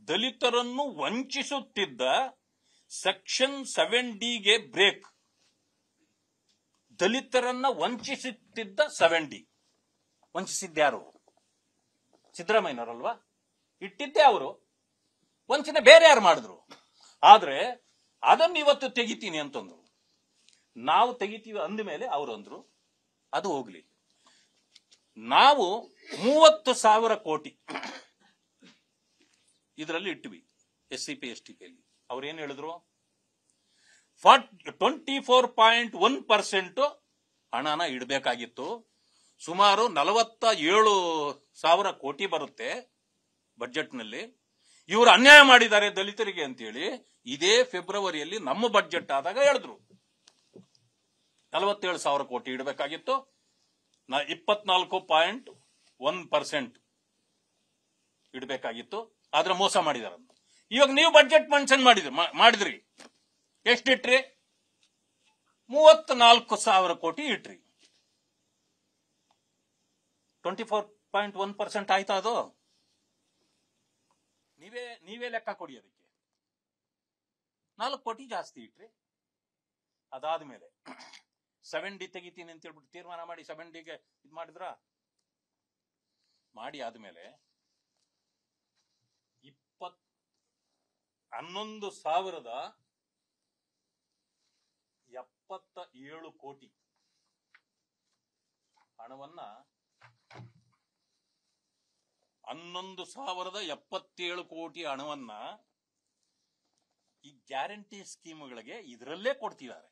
ದಲಿತರನ್ನು ವಂಚಿಸುತ್ತಿದ್ದ section seven ಡಿಗೆ break ದಲಿತರನ್ನ ವಂಚಿಸುತ್ತಿದ್ದ ಸೆವೆನ್ ಡಿ ವಂಚಿಸಿದ್ಯಾರು ಸಿದ್ದರಾಮಯ್ಯನವರಲ್ವಾ ಇಟ್ಟಿದ್ದೇ ಅವರು ವಂಚನೆ ಬೇರೆ ಯಾರು ಮಾಡಿದ್ರು ಆದ್ರೆ ಅದನ್ನ ಇವತ್ತು ತೆಗಿತೀನಿ ಅಂತಂದ್ರು ನಾವು ತೆಗಿತೀವಿ ಅಂದ ಮೇಲೆ ಅವರು ಅಂದ್ರು ಅದು ಹೋಗ್ಲಿ ನಾವು ಮೂವತ್ತು ಸಾವಿರ ಕೋಟಿ ಇದರಲ್ಲಿ ಇಟ್ವಿ S C P S T ಪಿಯಲ್ಲಿ ಅವ್ರೇನ್ ಹೇಳಿದ್ರು twenty four point one percent ಹಣನ ಇಡಬೇಕಾಗಿತ್ತು ಸುಮಾರು ನಲವತ್ತ ಏಳು ಸಾವಿರ ಕೋಟಿ ಬರುತ್ತೆ ಬಜೆಟ್ನಲ್ಲಿ ಇವರು ಅನ್ಯಾಯ ಮಾಡಿದ್ದಾರೆ ದಲಿತರಿಗೆ ಅಂತೇಳಿ ಇದೇ ಫೆಬ್ರವರಿಯಲ್ಲಿ ನಮ್ಮ ಬಜೆಟ್ ಆದಾಗ ಹೇಳಿದ್ರು ನಲವತ್ತೇಳು ಸಾವಿರ ಕೋಟಿ ಇಡಬೇಕಾಗಿತ್ತು ನಾ ಇಪ್ಪತ್ನಾಲ್ಕು ಪಾಯಿಂಟ್ ಒನ್ ಪರ್ಸೆಂಟ್ ಇಡಬೇಕಾಗಿತ್ತು ಆದ್ರೆ ಮೋಸ ಮಾಡಿದಾರ ಇವಾಗ ನೀವು ಬಜೆಟ್ ಮೆನ್ಷನ್ ಮಾಡಿದ್ರಿ ಮಾ- ಮಾಡಿದ್ರಿ ಎಷ್ಟಿಟ್ರಿ ಮೂವತ್ನಾಲ್ಕು ಸಾವಿರ ಕೋಟಿ ಇಟ್ರಿ twenty four point one percent ಆಯ್ತಾ ಅದು ನೀವೇ ನೀವೇ ಲೆಕ್ಕ ಕೊಡಿ ಅದಕ್ಕೆ ನಾಲ್ಕು ಕೋಟಿ ಜಾಸ್ತಿ ಇಟ್ರಿ ಅದಾದ್ಮೇಲೆ ಸೆವೆನ್ ಡಿ ತೆಗಿತೀನಿ ಅಂತ ಹೇಳ್ಬಿಟ್ಟು ತೀರ್ಮಾನ ಮಾಡಿ ಸೆವೆನ್ ಡಿಗೆ ಇದು ಮಾಡಿದ್ರ ಮಾಡಿ ಆದ್ಮೇಲೆ ಇಪ್ಪತ್ ಹನ್ನೊಂದು ಸಾವಿರದ ಎಪ್ಪತ್ತ ಏಳು ಕೋಟಿ ಹಣವನ್ನ ಹನ್ನೊಂದು ಸಾವಿರದ ಎಪ್ಪತ್ತೇಳು ಕೋಟಿ ಹಣವನ್ನ ಈ ಗ್ಯಾರಂಟಿ ಸ್ಕೀಮ್ಗಳಿಗೆ ಇದರಲ್ಲೇ ಕೊಡ್ತಿದ್ದಾರೆ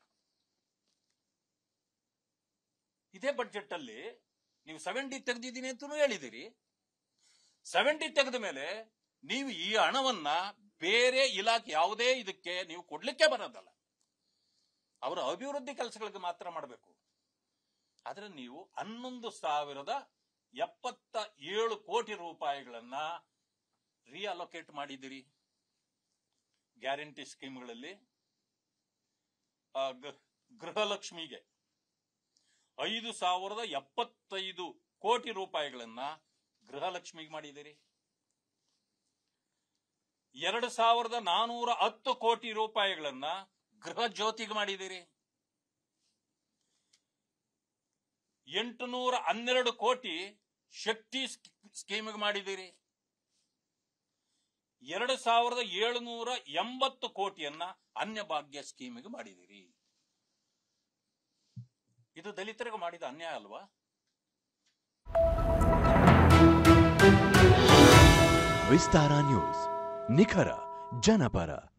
ಇದೇ ಬಜೆಟ್ ಅಲ್ಲಿ ನೀವು ಸೆವೆನ್ ಡಿ ತೆಗೆದಿದ್ದೀನಿ ಅಂತಲೂ ಹೇಳಿದಿರಿ ಸೆವೆನ್ ಡಿ ತೆಗೆದ ಮೇಲೆ ನೀವು ಈ ಹಣವನ್ನ ಬೇರೆ ಇಲಾಖೆ ಯಾವುದೇ ಇದಕ್ಕೆ ನೀವು ಕೊಡ್ಲಿಕ್ಕೆ ಬರೋದಲ್ಲ ಅವರ ಅಭಿವೃದ್ಧಿ ಕೆಲಸಗಳಿಗೆ ಮಾತ್ರ ಮಾಡಬೇಕು ಆದ್ರೆ ನೀವು ಹನ್ನೊಂದು ಸಾವಿರದ ಎಪ್ಪತ್ತ ಏಳು ಕೋಟಿ ರೂಪಾಯಿಗಳನ್ನ ರಿಅಲೋಕೇಟ್ ಮಾಡಿದಿರಿ ಗ್ಯಾರಂಟಿ ಸ್ಕೀಮ್ಗಳಲ್ಲಿ ಆ, ಗ- ಗೃಹಲಕ್ಷ್ಮಿಗೆ ಐದು ಸಾವಿರದ ಎಪ್ಪತ್ತೈದು ಕೋಟಿ ರೂಪಾಯಿಗಳನ್ನ ಗೃಹಲಕ್ಷ್ಮಿಗೆ ಮಾಡಿದಿರಿ ಎರಡು ಸಾವಿರದ ನಾನೂರ ಹತ್ತು ಕೋಟಿ ರೂಪಾಯಿಗಳನ್ನ ಗೃಹ ಜ್ಯೋತಿಗೆ ಮಾಡಿದಿರಿ ಎಂಟುನೂರ ಹನ್ನೆರಡು ಕೋಟಿ ಶಕ್ತಿ ಸ್ಕೀಮ್ಗೆ ಮಾಡಿದಿರಿ ಎರಡು ಸಾವಿರದ ಏಳುನೂರ ಎಂಬತ್ತು ಕೋಟಿಯನ್ನ ಅನ್ಯಭಾಗ್ಯ ಸ್ಕೀಮಿಗೆ ಮಾಡಿದಿರಿ ಇದು ದಲಿತರಿಗೆ ಮಾಡಿದ ಅನ್ಯಾಯ ಅಲ್ವಾ ವಿಸ್ತಾರ ನ್ಯೂಸ್ ನಿಖರ ಜನಪರ